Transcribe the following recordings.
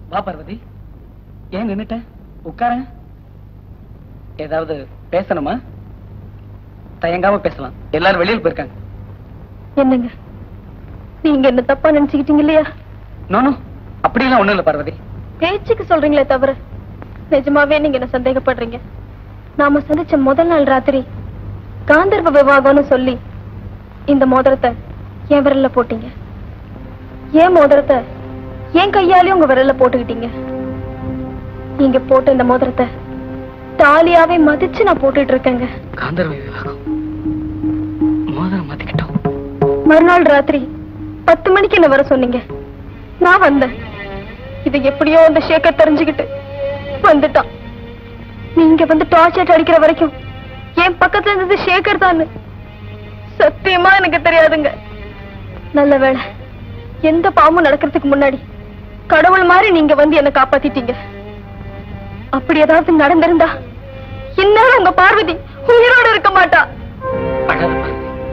வா பார்வதி ஏன் நின்னுட்ட உட்கார ஏதாவது பேசணுமா தயங்காம பேசலாம் எல்லாரும் வெளியில் போயிருக்காங்க என்னங்க நீங்க என்ன தப்பா நினைச்சுக்கிட்டீங்க இல்லையா நோனோ அப்படியெல்லாம் ஒண்ணும் இல்ல பார்வதி பேச்சுக்கு சொல்றீங்களே தவிர நிஜமாவே நீங்க என்ன சந்தேகப்படுறீங்க நாம சந்திச்ச முதல் நாள் ராத்திரி காந்தர்வ விவாகம்னு சொல்லி இந்த மோதிரத்தை என் விரல்ல போட்டீங்க ஏன் மோதிரத்தை என் கையாலே உங்க விரல்ல போட்டுக்கிட்டீங்க நீங்க போட்ட இந்த மோதிரத்தை தாலியாவே மதிச்சு நான் போட்டுட்டு இருக்கேங்க காந்தர்வ விவாகம் மோதிரம் மாத்திக்கிட்டோம் மறுநாள் ராத்திரி பத்து மணிக்கு என்ன வர சொன்னீங்க நான் வந்தேன் இது எப்படியோ அந்த ஷேக்கர் தெரிஞ்சுக்கிட்டு வந்துட்டான் நீங்க வந்து டார்ச்சர் அடிக்கிற வரைக்கும் என் பக்கத்துல இருந்தது ஷேகர் தான் சத்தியமா எனக்கு தெரியாதுங்க நல்ல வேளை எந்த பாம்பும் நடக்கிறதுக்கு முன்னாடி கடவுள் மாதிரி நீங்க வந்து என்ன காப்பாத்திட்டீங்க அப்படி ஏதாவது நடந்திருந்தா இந்நேரம் உங்க பார்வதி உயிரோட இருக்க மாட்டா அழாத பார்வதி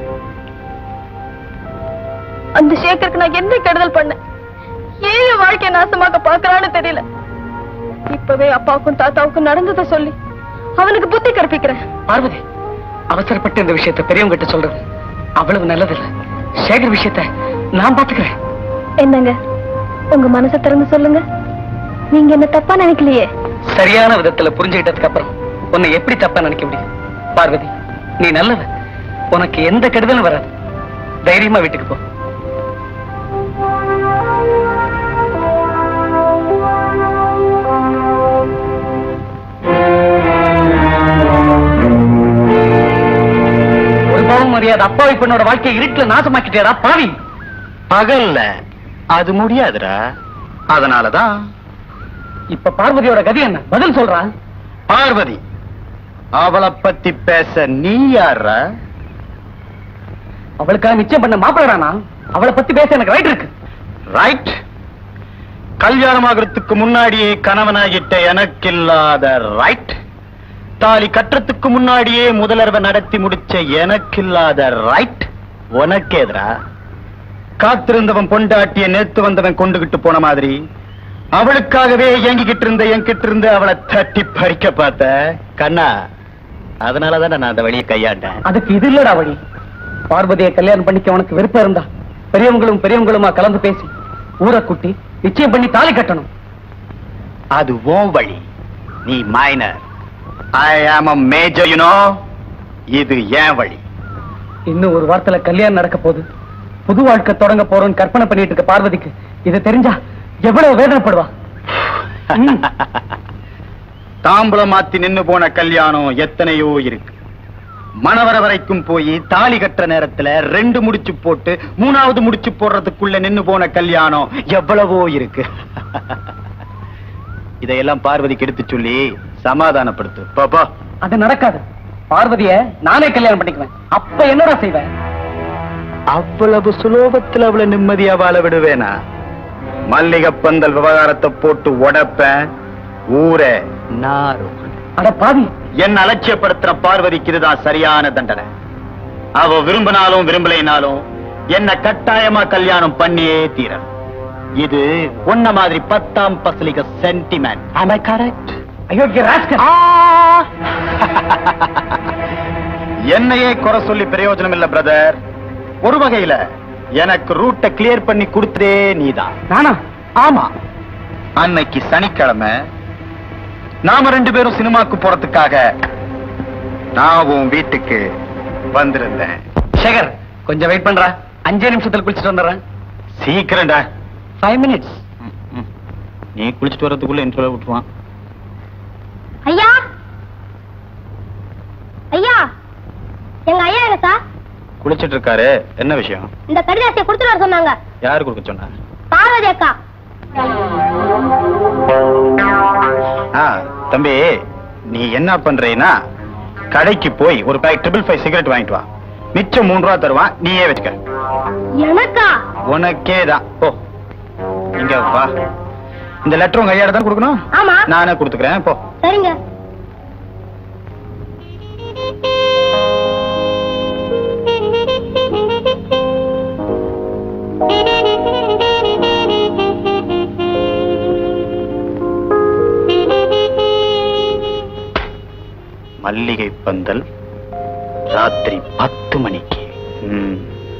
அந்த சேகருக்கு நான் என்ன கெடுதல் பண்ணேன் ஏன் என் வாழ்க்கைய நாசமாக்க பாக்குறான்னு தெரியல இப்பவே அப்பாவுக்கும் தாத்தாவுக்கும் நடந்ததை சொல்லி அவனுக்கு புத்தி கற்பிக்கிறேன் பார்வதி அவசரப்பட்டு இந்த விஷயத்தை பெரியவங்க கிட்ட சொல்றது அவ்வளவு நல்லதில்ல சேகர் விஷயத்த நான் பாத்துக்கிறேன் என்னங்க உங்க மனசை திறந்து சொல்லுங்க நீங்க என்ன தப்பா நினைக்கலையே சரியான விதத்துல புரிஞ்சுக்கிட்டதுக்கு அப்புறம் உன்னை எப்படி தப்பா நினைக்க முடியும் பார்வதி நீ நல்லவ உனக்கு எந்த கெடுதலும் வராது தைரியமா வீட்டுக்கு போ ஒரு பாவம் மரியாதை அப்பாவி பெண்ணோட வாழ்க்கையை இருட்டுல நாசமாக்கிட்டேடா பாவி பகல்ல அது முடியாதுடா அதனாலதான் இப்ப பார்வதியோட கதி என்ன பதில் சொல்றா பார்வதி அவளை பத்தி பேச நீ யாரா அவளுக்காக நிச்சயம் பண்ண மாப்பிள்ளடா அவளை பத்தி பேச எனக்கு ரைட் இருக்கு ரைட் கல்யாணமாகறதுக்கு முன்னாடியே கணவனாகிட்ட எனக்கில்லாத ரைட் தாலி கட்டுறதுக்கு முன்னாடியே முதலர்வ நடத்தி முடிச்ச எனக்கில்லாத ரைட் உனக்கேதுரா காத்திருந்தவன் பொண்டாட்டிய நேத்து வந்தவன் கொண்டுகிட்டு போன மாதிரி அவளுக்காகவே இயங்கிக்கிட்டு இருந்த என்கிட்ட இருந்து அவளை தட்டி பறிக்க பார்த்த கண்ணா அதனாலதான் நான் அந்த வழியை கையாண்டேன் அதுக்கு இது இல்லடா வழி பார்வதியை கல்யாணம் பண்ணிக்க உனக்கு விருப்பம் இருந்தா பெரியவங்களும் பெரியவங்களுமா கலந்து பேசி ஊரை குட்டி நிச்சயம் பண்ணி தாலி கட்டணும் அது உன் வழி நீ மைனர் ஐ ஆம் அ மேஜர் யூ நோ இது ஏன் வழி இன்னும் ஒரு வாரத்துல கல்யாணம் நடக்க போகுது புது வாழ்க்கை தொடங்க போறோம்னு கற்பனை பண்ணிட்டு இருக்க பார்வதிக்கு இது தெரிஞ்சா எவ்வளவு வேதனைப்படுவா ம். தாம்பூலம் மாத்தி நின்னு போன கல்யாணம் எத்தனையோ இருக்கு மணவர வரைக்கும் போய் தாலி கட்டுற நேரத்துல ரெண்டு முடிச்சு போட்டு மூணாவது முடிச்சு போடுறதுக்குள்ள நின்னு போன கல்யாணம் எவ்வளவோ இருக்கு இதையெல்லாம் பார்வதிக்கு எடுத்து சொல்லி சமாதானப்படுத்து பாப்பா அது நடக்காது பார்வதிய நானே கல்யாணம் பண்ணிக்குவேன் அப்ப என்னடா செய்வேன் அவ்வளவு சுலோபத்துல அவளை நிம்மதியா வாழ விடுவேனா மல்லிகை பந்தல் விவகாரத்தை போட்டு உடைப்பேன் ஊரே நாரும் அட பாவி என் அலட்சியப்படுத்துற பார்வதிக்கு இதுதான் சரியான தண்டனை அவ விரும்பினாலும் விரும்பலைனாலும் என்ன கட்டாயமா கல்யாணம் பண்ணியே தீரணும் இது உன்ன மாதிரி பத்தாம் பசலிக சென்டிமெண்ட் am I correct அயோக்கிய ராஸ்கல் என்னையே குறை சொல்லி பிரயோஜனம் இல்ல பிரதர் ஒரு வகையில எனக்கு ரூட்டை கிளியர் பண்ணி கொடுத்ததே நீதான் நானா ஆமா அன்னைக்கு சனிக்கிழமை நாம ரெண்டு பேரும் சினிமாக்கு போறதுக்காக நான் உன் வீட்டுக்கு வந்திருந்தேன் சேகர் கொஞ்சம் வெயிட் பண்றா அஞ்சே நிமிஷத்துல குளிச்சுட்டு வந்துடுறேன் சீக்கிரம்டா ஃபைவ் மினிட்ஸ் நீ குளிச்சுட்டு வர்றதுக்குள்ள என்ன சொல்ல விட்டுருவான் ஐயா ஐயா எங்க ஐயா எங்க சார் குளிச்சிட்டு இருக்காரு என்ன விஷயம் இந்த கடிதாசியை கொடுத்துட்டு வர சொன்னாங்க யாரு கொடுக்க சொன்னா பார்வதி அக்கா ஆ, தம்பி நீ என்ன பண்றீன்னா கடைக்கு போய் ஒரு பேக் ட்ரிபிள் ஃபைவ் சிகரெட் வாங்கிட்டு வா மிச்சம் மூணு ரூபா தருவான் நீயே வச்சுக்க எனக்கா உனக்கே தான் போ இங்க வா இந்த லெட்டர் உங்க ஐயாட தான் கொடுக்கணும் ஆமா நானே கொடுத்துக்கிறேன் போ சரிங்க மல்லிகை பந்தல் ராத்திரி பத்து மணிக்கு ம்.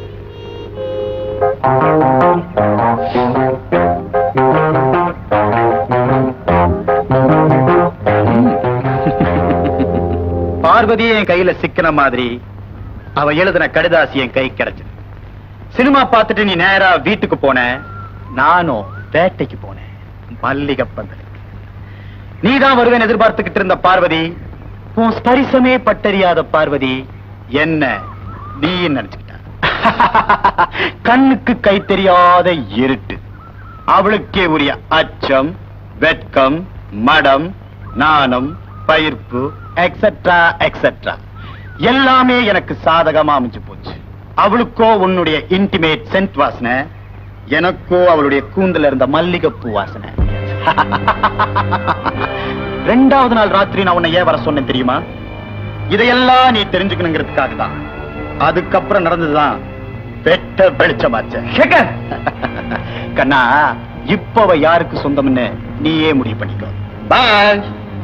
பார்வதி என் கையில சிக்கின மாதிரி அவ எழுதின கடிதாசி என் கை கிடைச்சது சினிமா பார்த்துட்டு நீ நேரா வீட்டுக்கு போன நானும் வேட்டைக்கு போனேன் மல்லிகை பந்தலுக்கு நீதான் வருவேன் எதிர்பார்த்துக்கிட்டு இருந்த பார்வதி உன் ஸ்பரிசமே பட்டறியாத பார்வதி என்ன நீ நினைச்சுக்கிட்ட கண்ணுக்கு கை தெரியாத இருட்டு அவளுக்கே உரிய அச்சம் வெட்கம் மடம் நாணம் பயிர்ப்பு எக்ஸெட்ரா எக்ஸெட்ரா எல்லாமே எனக்கு சாதகமா அமைஞ்சு போச்சு அவளுக்கோ உன்னுடைய இன்டிமேட் சென்ட் வாசனை எனக்கோ அவளுடைய கூந்தல இருந்த மல்லிகைப்பூ வாசனை ரெண்டாவது நாள் ராத்திரி நான் உன்னை ஏன் வர சொன்னேன் தெரியுமா இதையெல்லாம் நீ தெரிஞ்சுக்கணுங்கிறதுக்காக தான் அதுக்கப்புறம் நடந்ததுதான் வெட்ட வெளிச்சமாச்ச சேகர் கண்ணா இப்ப அவ யாருக்கு சொந்தம்னு நீயே முடிவு பண்ணிக்கோ பாய்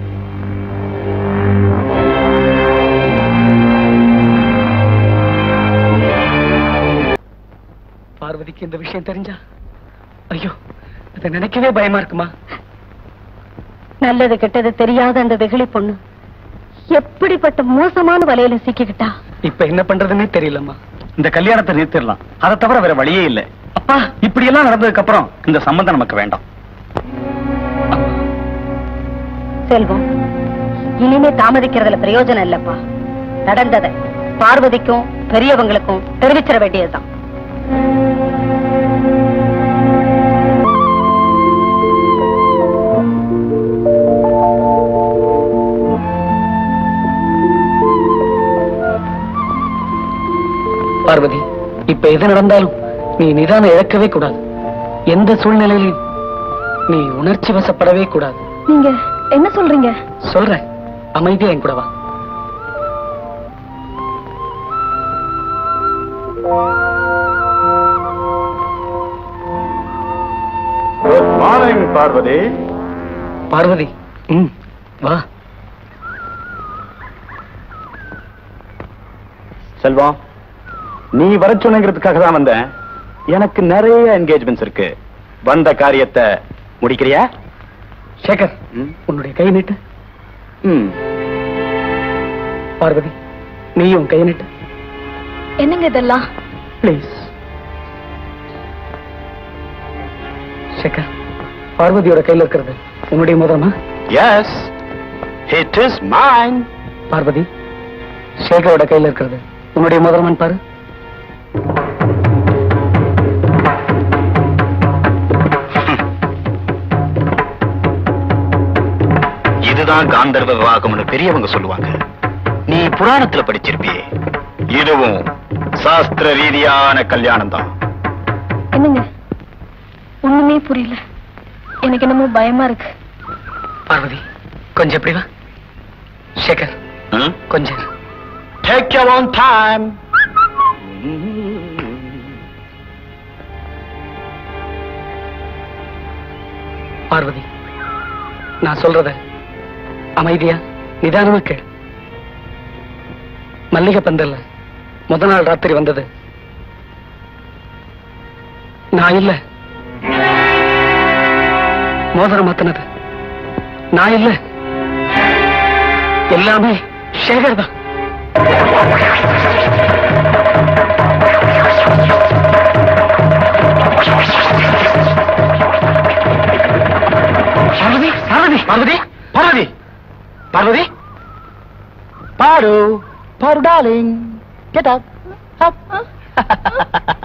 பார்வதிக்கு இந்த விஷயம் தெரிஞ்சா ஐயோ அதை நினைக்கவே பயமா இருக்குமா நல்லது கெட்டது தெரியாத அந்த வெகுளி பொண்ணு எப்படிப்பட்ட மோசமான வலையில சிக்கிக்கிட்டா இப்ப என்ன பண்றதுன்னே தெரியலம்மா இந்த கல்யாணத்தை நிறுத்திடலாம் அதை தவிர வேற வழியே இல்ல அப்பா இப்படி எல்லாம் நடந்ததுக்கு அப்புறம் இந்த சம்பந்தம் நமக்கு வேண்டாம் செல்வம் இனிமே தாமதிக்கிறதுல பிரயோஜனம் இல்லப்பா நடந்தத பார்வதிக்கும் பெரியவங்களுக்கும் தெரிவிச்சிட வேண்டியதுதான் பார்வதி இப்ப எது நடந்தாலும் நீ நிதானம் இழக்கவே கூடாது எந்த சூழ்நிலையிலும் நீ உணர்ச்சி வசப்படவே கூடாது நீங்க என்ன சொல்றீங்க சொல்றேன் அமைதியா என் கூட வா குட் மார்னிங் பார்வதி பார்வதி ம் வா செல்வம் நீ வர சொன்னங்கிறதுக்காக தான் வந்தேன் எனக்கு நிறைய என்கேஜ்மெண்ட்ஸ் இருக்கு வந்த காரியத்தை முடிக்கிறியா சேகர் ம். உன்னுடைய கை நீட்டு ம் பார்வதி நீயும் கை நீட்டு என்னங்க இதெல்லாம் ப்ளீஸ் சேகர் பார்வதியோட கையில இருக்கிறது உன்னுடைய முதலமா yes it is mine Parvathi சேகரோட கையில இருக்கிறது உன்னுடைய முதலமான்னு பாரு இதுதான் காந்தர்வ விவாகம்னு பெரியவங்க சொல்லுவாங்க நீ புராணத்துல படிச்சிருப்பியே இதுவும் சாஸ்திர ரீதியான கல்யாணம் தான் என்னங்க ஒண்ணுமே புரியல எனக்கு என்னமோ பயமா இருக்கு பார்வதி கொஞ்சம் எப்படி வா சேகர் கொஞ்சம் இரு. Take your own time Parvathi நான் சொல்றத அமைதியா நிதானமா கேள் மல்லிகை பந்தல்ல முத நாள் ராத்திரி வந்தது நான் இல்ல மோதிரம் மாத்தினது நான் இல்ல எல்லாமே சேகர் தான் பார்வதி பார்வதி பார்வதி பார்வதி பார்வதி பாரு பாரு டார்லிங் கெட் அப் அப்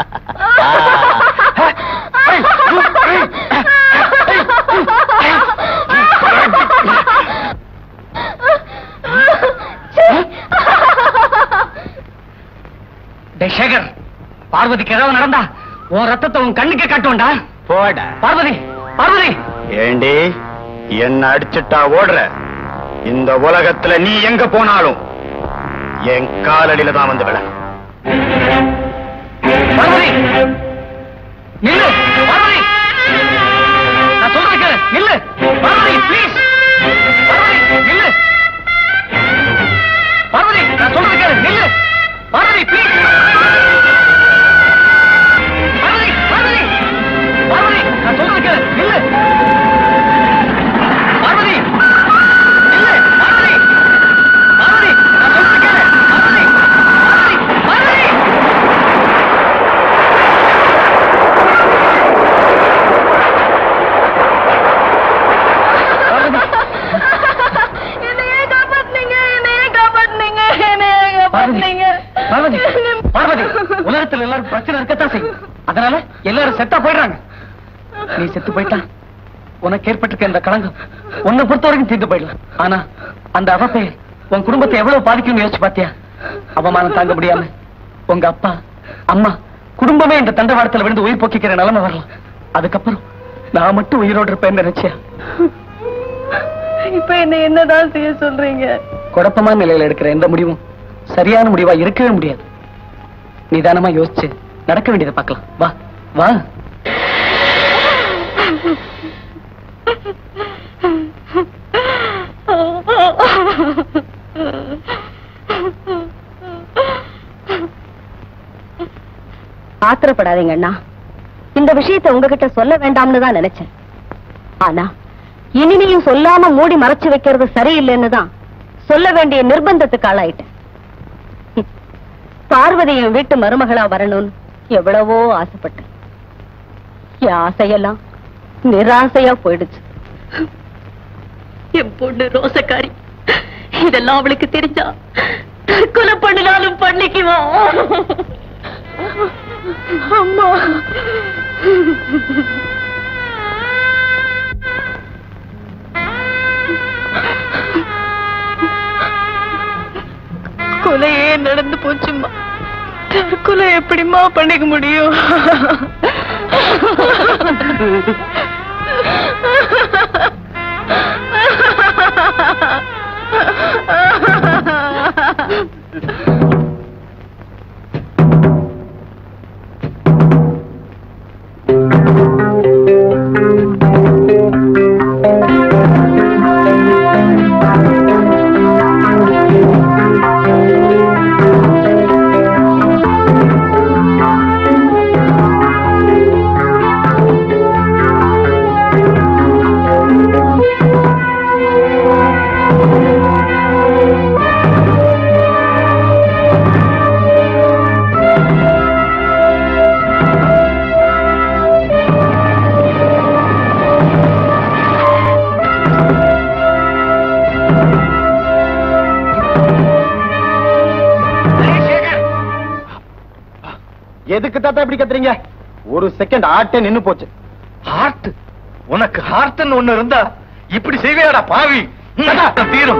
டே சேகர் பார்வதிக்கு ஏதாவது நடந்தா உன் ரத்தத்தை உன் கண்ணுக்கு காட்டுவோண்டா போட பார்வதி பார்வதி ஏண்டி என்ன அடிச்சுட்டா ஓடுற இந்த உலகத்துல நீ எங்க போனாலும் என் காலடியில தான் வந்து விட பார்வதி நில்லு பார்வதி நான் சொல்றது கேளு நில்லு பார்வதி ப்ளீஸ் பார்வதி நில்லு உலகத்துல எல்லாரும் பிரச்சனை இருக்கத்தான் செய்யும் அதனால எல்லாரும் செத்தா போயிடுறாங்க நீ செத்து போயிட்டா உனக்கு ஏற்பட்டிருக்க இந்த களங்கம் உன்னை பொறுத்த வரைக்கும் தீர்ந்து போயிடலாம் ஆனா அந்த அவப்பை உன் குடும்பத்தை எவ்வளவு பாதிக்கும்னு யோசிச்சு பாத்தியா அவமானம் தாங்க முடியாம உங்க அப்பா அம்மா குடும்பமே இந்த தண்டவாளத்துல விழுந்து உயிர் போக்கிக்கிற நிலைமை வரலாம் அதுக்கப்புறம் நான் மட்டும் உயிரோடு இருப்பேன்னு நினைச்சியா இப்ப என்ன என்னதான் செய்ய சொல்றீங்க குழப்பமான நிலையில எடுக்கிற எந்த முடிவும் சரியான முடிவா இருக்கவே முடியாது நிதானமா யோசிச்சு நடக்க வேண்டியதை பார்க்கலாம் வா வா ஆத்திரப்படாதீங்க அண்ணா இந்த விஷயத்தை உங்ககிட்ட சொல்ல வேண்டாம்னு தான் நினைச்சேன் ஆனா இனிமையும் சொல்லாம மூடி மறைச்சு வைக்கிறது சரியில்லைன்னு தான் சொல்ல வேண்டிய நிர்பந்தத்துக்கு ஆளாயிட்டேன் ஹம். பார்வதி என் வீட்டு மருமகளா வரணும்னு எவ்வளவோ ஆசைப்பட்டேன் என் ஆசையெல்லாம் நிராசையா போயிடுச்சு என் பொண்ணு ரோசக்காரி இதெல்லாம் அவளுக்கு தெரிஞ்சா தற்கொலை பண்ணினாலும் பண்ணிக்குவா அம்மா கொலையே நடந்து போச்சும்மா தற்கொலை எப்படிம்மா பண்ணிக்க முடியும் எதுக்கு தாத்தா இப்படி கத்துறீங்க ஒரு செகண்ட் ஆட்டே நின்னு போச்சு ஹார்ட் உனக்கு ஹார்ட்னு ஒண்ணு இருந்தா இப்படி செய்வியாடா பாவி ம், தீரும்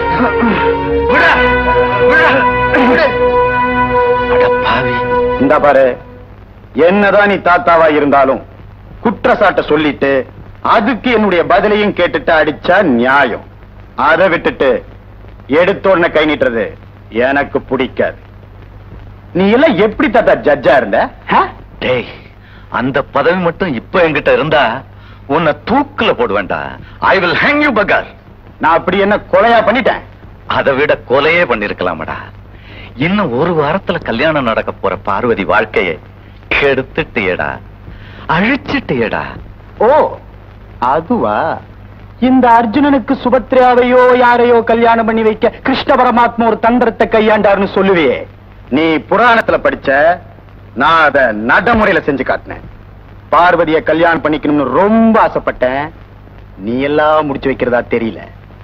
விட, விட, விடு. அட பாவி இந்த பாரு என்னதான் நீ தாத்தாவா இருந்தாலும் குற்றச்சாட்ட சொல்லிட்டு அதுக்கு என்னுடைய பதிலையும் கேட்டுட்டு அடிச்சா நியாயம் அதை விட்டுட்டு எடுத்தோடனே கை நீட்டுறது எனக்கு பிடிக்காது நீ எல்லாம் எப்படி தாத்தா ஜட்ஜா இருந்த ஆ? டேய் அந்த பதவி மட்டும் இப்ப என்கிட்ட இருந்தா உன்னை தூக்குல போடுவேன்டா ஐ வில் ஹேங் யூ பகார் நான் அப்படி என்ன கொலையா பண்ணிட்டேன் அதை விட கொலையே பண்ணிருக்கலாமடா இன்னும் ஒரு வாரத்துல கல்யாணம் நடக்க போற பார்வதி வாழ்க்கையை கெடுத்துட்டியடா அழிச்சிட்டியடா ஓ அதுவா இந்த அர்ஜுனனுக்கு சுபத்ராவையோ யாரையோ கல்யாணம் பண்ணி வைக்க கிருஷ்ண பரமாத்மா ஒரு தந்திரத்தை கையாண்டாருன்னு சொல்லுவியே நீ புராணத்துல படிச்ச நான் அத நடைமுறையில செஞ்சு காட்டினேன் பார்வதிய கல்யாணம் பண்ணிக்கணும்னு ரொம்ப ஆசைப்பட்டேன் நீ எல்லாம் முடிச்சு வைக்கிறதா தெரியல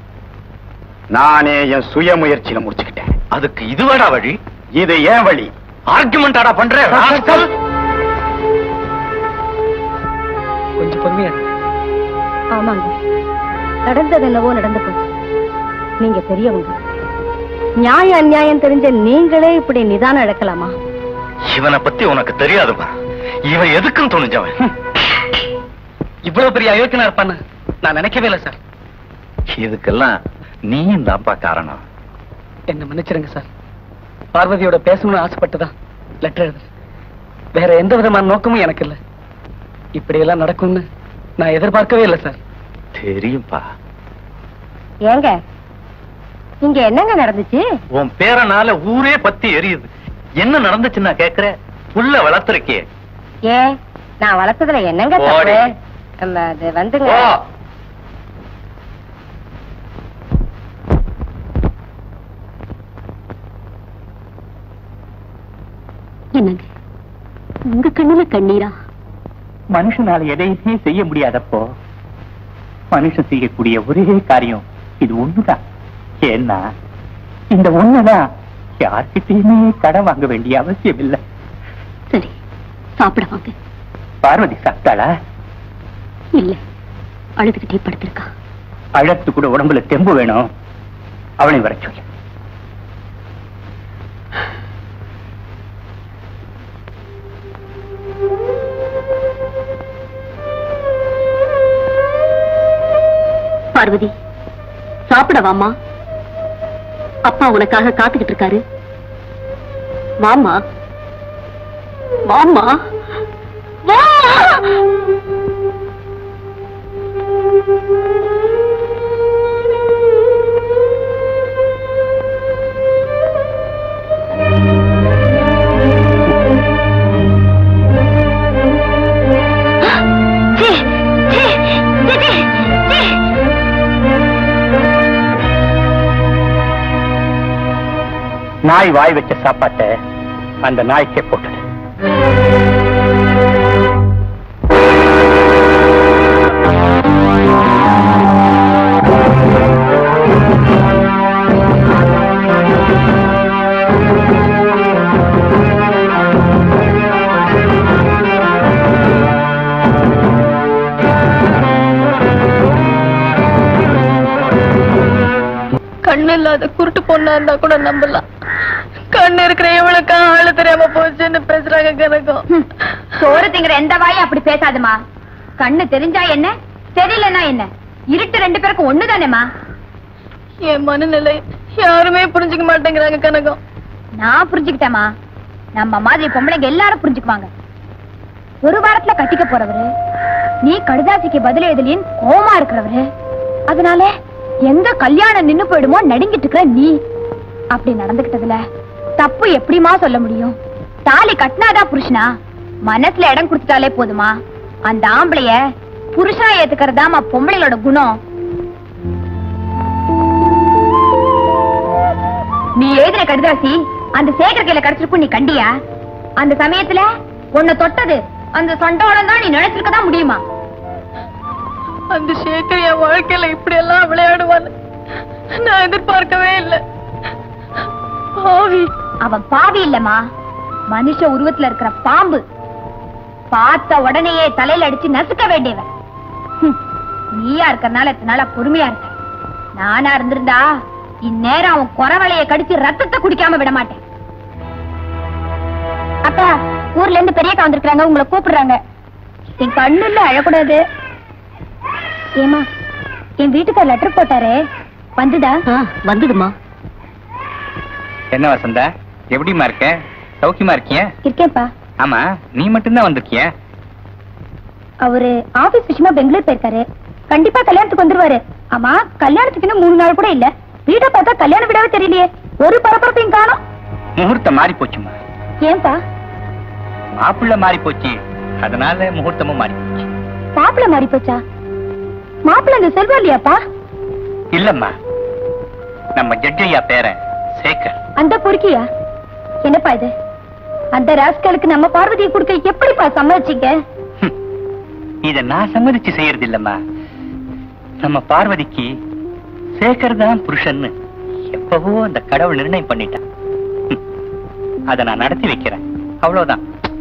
நானே என் சுய முயற்சியில முடிச்சுக்கிட்டேன் அதுக்கு இதுவாடா வழி இது ஏன் வழி ஆர்குமெண்டாடா பண்ற rascal. கொஞ்சம் பொறுமையா இரு. ஆமாங்க நடந்தது என்னவோ நடந்து போச்சு நீங்க பெரியவங்க நியாயம் அநியாயம் தெரிஞ்ச நீங்களே இப்படி நிதானம் இழக்கலாமா இவனை பத்தி உனக்கு தெரியாதுமா இவன் எதுக்கும் துணிஞ்சவன் இவ்வளவு பெரிய அயோக்கியனா இருப்பான்னு நான் நினைக்கவே இல்லை சார் இதுக்கெல்லாம் நீயும் தான்ப்பா காரணம் என்ன மன்னிச்சிருங்க சார் பார்வதியோட பேசணும்னு ஆசைப்பட்டுதான் லெட்டர் எழுது வேற எந்த விதமான நோக்கமும் எனக்கு இல்லை இப்படி எல்லாம் நடக்கும்னு நான் எதிர்பார்க்கவே இல்லை சார் தெரியும்பா ஏங்க இங்க என்னங்க நடந்துச்சு உன் பேரனால ஊரே பத்தி எரியுது என்ன நடந்துச்சு நான் கேக்குறேன் புள்ள வளர்த்திருக்கியே ஏன் நான் வளர்த்ததுல என்னங்க போடி. தப்பு நம்ம அது வந்துங்க ஓ என்னங்க உங்க கண்ணுல கண்ணீரா மனுஷனால எதையுமே செய்ய முடியாதப்போ மனுஷன் செய்யக்கூடிய ஒரே காரியம் இது ஒண்ணுதான் ஏன்னா இந்த ஒண்ணுதான் யார்கிட்டயுமே கடன் வாங்க வேண்டிய அவசியம் இல்லை சாப்பிட வாங்க பார்வதி சாப்பிட்டாளா இல்ல அழுதுகிட்டே படுத்திருக்கா அழத்து கூட உடம்புல தெம்பு வேணும் அவளை வர சொல்லு பார்வதி சாப்பிட வாமா அப்பா உனக்காக காத்துக்கிட்டு இருக்காரு வாமா வாமா வா சீ, சீ, சீ, சீ, சீ. நாய் வாய் வச்ச சாப்பாட்டை அந்த நாய்க்கே போட்டுடு கண்ணு இல்லாத குருட்டு பொண்ணா இருந்தா கூட நம்பலாம் கண்ணு இருக்கிற இவளுக்கு ஆளு தெரியாம போச்சுன்னு பேசுறாங்க கனகம் சோறு திங்கிற எந்த வாயும் அப்படி பேசாதுமா கண்ணு தெரிஞ்சா என்ன தெரியலன்னா என்ன இருட்டு ரெண்டு பேருக்கும் ஒண்ணுதானேமா என் மனநிலை யாருமே புரிஞ்சுக்க மாட்டேங்கிறாங்க கனகம் நான் புரிஞ்சுக்கிட்டேமா நம்ம மாதிரி பொம்பளைங்க எல்லாரும் புரிஞ்சுக்குவாங்க ஒரு வாரத்துல கட்டிக்க போறவரு நீ கடுதாசிக்கு பதில் எதுலின்னு கோமா இருக்கிறவரு அதனால எந்த கல்யாணம் நின்னு போயிடுமோ நடுங்கிட்டு இருக்கிற நீ அப்படி நடந்துகிட்டதுல தப்பு எப்படிமா சொல்ல முடியும் தாலி கட்டினாதான் புருஷனா மனசுல இடம் கொடுத்துட்டாலே போதுமா அந்த ஆம்பளைய புருஷனா ஏத்துக்கிறதாமா பொம்பளைங்களோட குணம் நீ எழுதின கடிதாசி அந்த சேகர் கையில கிடைச்சிருக்கும் நீ கண்டியா அந்த சமயத்துல உன்னை தொட்டது அந்த சண்டோடம் தான் நீ நினைச்சிருக்க தான் முடியுமா அந்த சேகர் என் வாழ்க்கையில இப்படி எல்லாம் விளையாடுவான்னு நான் எதிர்பார்க்கவே இல்லை பாவி அவன் பாவி இல்லம்மா மனுஷ உருவத்துல இருக்கிற பாம்பு பார்த்த உடனேயே தலையில அடிச்சு நசுக்க வேண்டியவன் ஹம், நீயா இருக்கறனால இத்தனை நாளா பொறுமையா இருக்க நானா இருந்திருந்தா இந்நேரம் அவன் குறவளைய கடிச்சு ரத்தத்தை குடிக்காம விட மாட்டேன் அக்கா ஊர்ல இருந்து பெரியக்கா வந்திருக்காங்க உங்களை கூப்பிடுறாங்க என் கண்ணுல அழக்கூடாது ஏமா என் வீட்டுக்கார் லெட்டர் போட்டாரே வந்துதா ஆ, வந்ததுமா என்ன வசந்தா எப்படிமா இருக்க சௌக்கியமா இருக்கிய இருக்கேன்ப்பா ஆமா நீ மட்டும்தான் வந்திருக்கிய அவரு ஆபீஸ் விஷயமா பெங்களூர் போயிருக்காரு கண்டிப்பா கல்யாணத்துக்கு வந்துருவாரு ஆமா கல்யாணத்துக்கு இன்னும் மூணு நாள் கூட இல்ல வீட பார்த்தா கல்யாண விடாவே தெரியலையே ஒரு பரபரப்பையும் காணோம் முகூர்த்தம் மாறி போச்சுமா ஏன்பா மாப்பிள்ள மாறி போச்சு அதனால முகூர்த்தமும் மாறி போச்சு மாப்பிள்ள மாறி போச்சா மாப்பிள்ள இந்த செல்வம் இல்லையாப்பா இல்லம்மா நம்ம ஜட்ஜையா பேரன் சேகர் அந்த பொறுக்கியா என்னப்பா இது அந்த ராஸ்கலுக்கு நம்ம பார்வதியை கொடுக்க எப்படிப்பா சம்மதிச்சீங்க ஹம். இத நான் சம்மதிச்சு செய்யறது இல்லம்மா நம்ம பார்வதிக்கு சேகர் தான் புருஷன்னு எப்பவோ அந்த கடவுள் நிர்ணயம் பண்ணிட்டான் ஹம். அத நான் நடத்தி வைக்கிறேன் அவ்வளவுதான்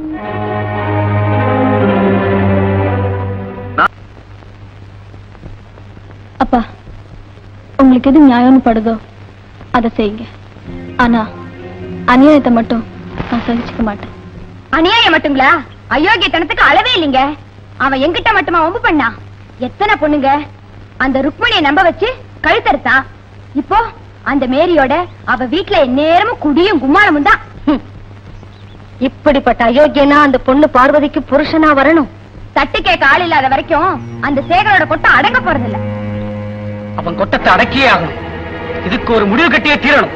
அப்பா உங்களுக்கு எது நியாயம்னு படுதோ அதை செய்யுங்க ஆனா அநியாயத்தை மட்டும் நான் சகிச்சுக்க மாட்டேன் அநியாயம் மட்டுங்களா அயோக்கியத்தனத்துக்கு அளவே இல்லைங்க அவன் எங்கிட்ட மட்டுமா வம்பு பண்ணா எத்தனை பொண்ணுங்க அந்த ருக்மணியை நம்ப வச்சு கழுத்தறுத்தா இப்போ அந்த மேரியோட அவ வீட்டுல எந்நேரமும் குடியும் கும்மாளமும் தான் இப்படிப்பட்ட அயோக்கியனா அந்த பொண்ணு பார்வதிக்கு புருஷனா வரணும் தட்டு கேட்க ஆள் இல்லாத வரைக்கும் அந்த சேகரோட கொட்டம் அடங்க போறதில்ல அவன் கொட்டத்தை அடக்கியே ஆகணும் இதுக்கு ஒரு முடிவு கட்டியே தீரணும்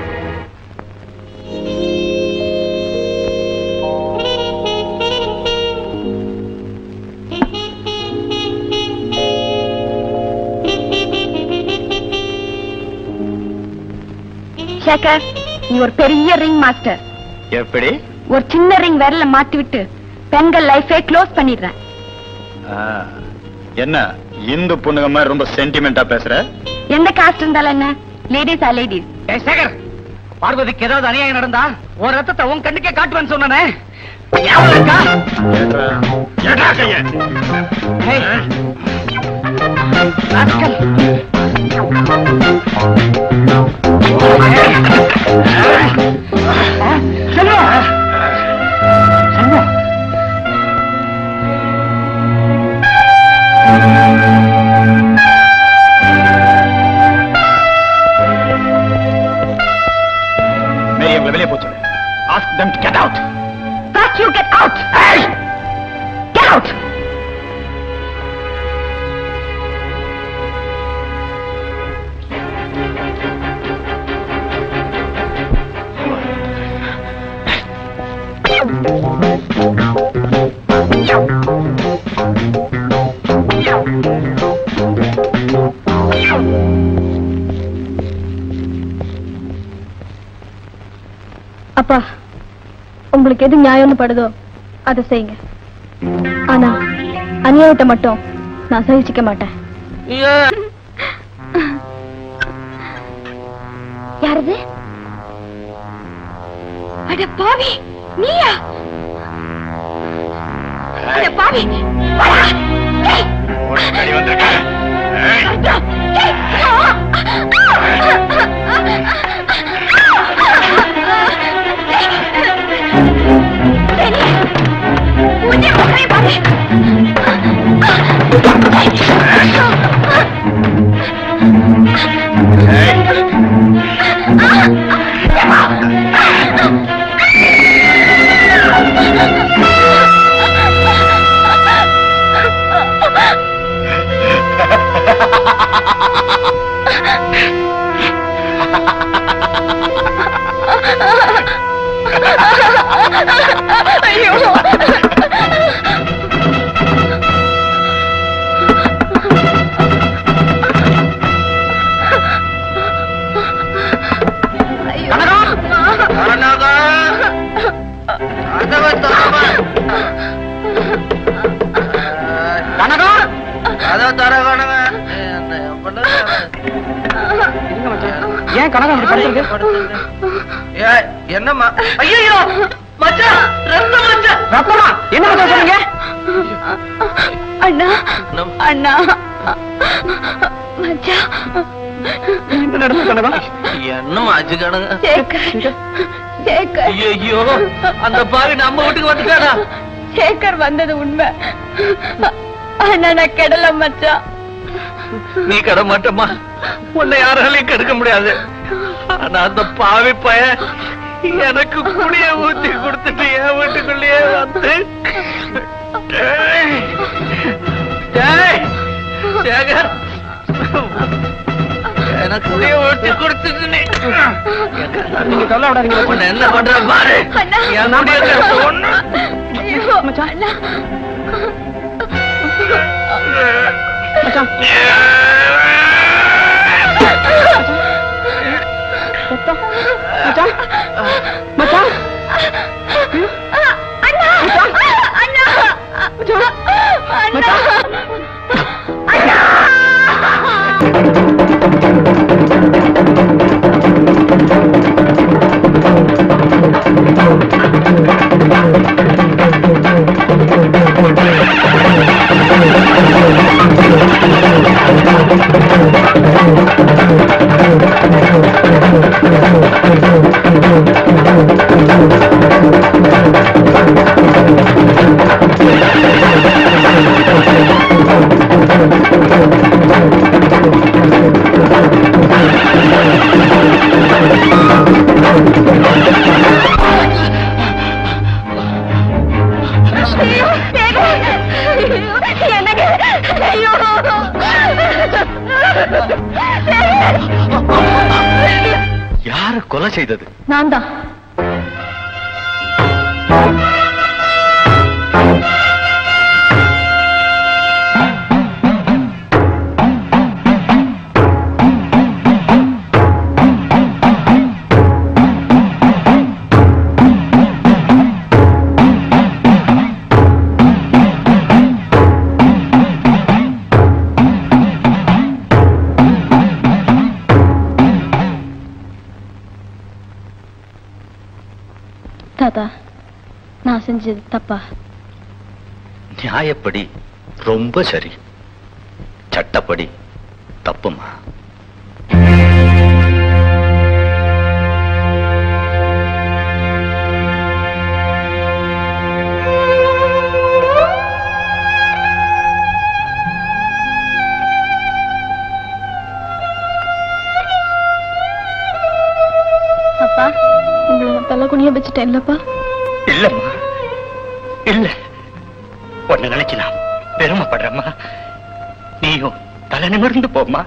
சேகர் நீ ஒரு பெரிய ரிங் மாஸ்டர் எப்படி ஒரு சின்ன ரிங் விரல மாட்டி விட்டு பெண்கள் லைஃபே க்ளோஸ் பண்ணிடுறேன் ஆ, என்ன இந்து பொண்ணுங்க மாதிரி ரொம்ப சென்டிமெண்டா பேசுற எந்த காஸ்ட் இருந்தாலும் என்ன லேடிஸ் ஆர் லேடிஸ் ஏய் சேகர் பார்வதிக்கு ஏதாவது அநியாயம் நடந்தா உன் ரத்தத்தை உன் கண்ணுக்கே காட்டுவேன்னு சொன்னனே மேரி அவங்களை வெளியே போச்சு ask them to get out First you get out! Get out! அப்பா உங்களுக்கு எது நியாயம்னு படுதோ அதை செய்யுங்க ஆனா அநியாயத்தை மட்டும் நான் சகிச்சுக்க மாட்டேன் யாரது அட பாவி நீயா அட பாவி வாடா. ஏய். ஐயா. ஏய். சரி. உன்னை உன்னை பாரு. ஏன் கனகம் இப்படி படுத்திருக்கு என்னம்மா ஐயோ மச்சான் ரத்தம் மச்சான் ரத்தமா என்ன ரத்தம் சொல்லுங்க அண்ணா அண்ணா மச்சான் என்ன நடந்து கனகம் என்னம்மா ஆச்சு கணங்க சேகர் சேகர் ஐயோ அந்த பாவி நம்ம வீட்டுக்கு வந்துட்டாடா சேகர் வந்தது உண்மை ஆனா நான் கெடல மச்சான் நீ கட மாட்டம்மா உன்னை யாராலையும் கெடுக்க முடியாது ஆனா அந்த பாவி பய எனக்கு குடிய ஊத்தி கொடுத்துட்டு என் வீட்டுக்குள்ளேயே வந்து டேய், டேய், சேகர் எனக்கு குடிய ஊத்தி கொடுத்துட்டு நீ நீங்க கவலைப்படாதீங்க உன்னை என்ன பண்ற பாரு அண்ணா. என் முடிய ஒண்ணு ஐயோ, அண்ணா மச்சான் ரத்தம் மச்சான் மச்சான் அண்ணா அண்ணா அண்ணா ஐயோ, சேகர். ஐயோ, எனக்கு ஐயோ சேகர். யாரு கொலை செய்தது நான் தான் தாத்தா நான் செஞ்சது தப்பா நியாயப்படி ரொம்ப சரி சட்டப்படி தப்புமா அப்பா உங்களை நான் தலை குனிய வச்சுட்டேன் இல்லப்பா இல்லம்மா இல்ல உன்னை நினைச்சு நான் பெருமைப்படுறேம்மா நீயும் தலை நிமிர்ந்து போம்மா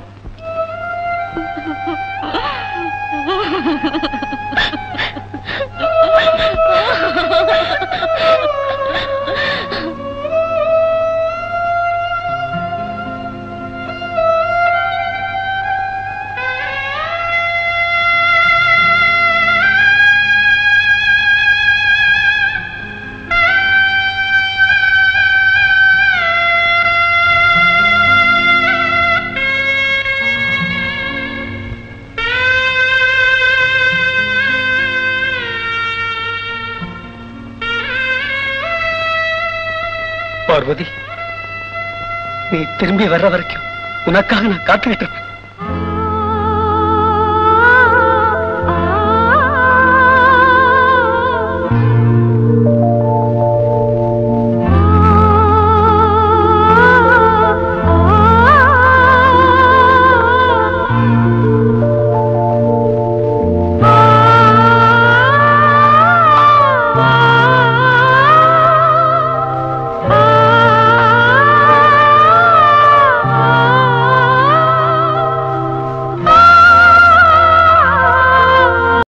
பார்வதி நீ திரும்பி வர்ற வரைக்கும் உனக்காக நான் காத்துக்கிட்டு இருப்பேன்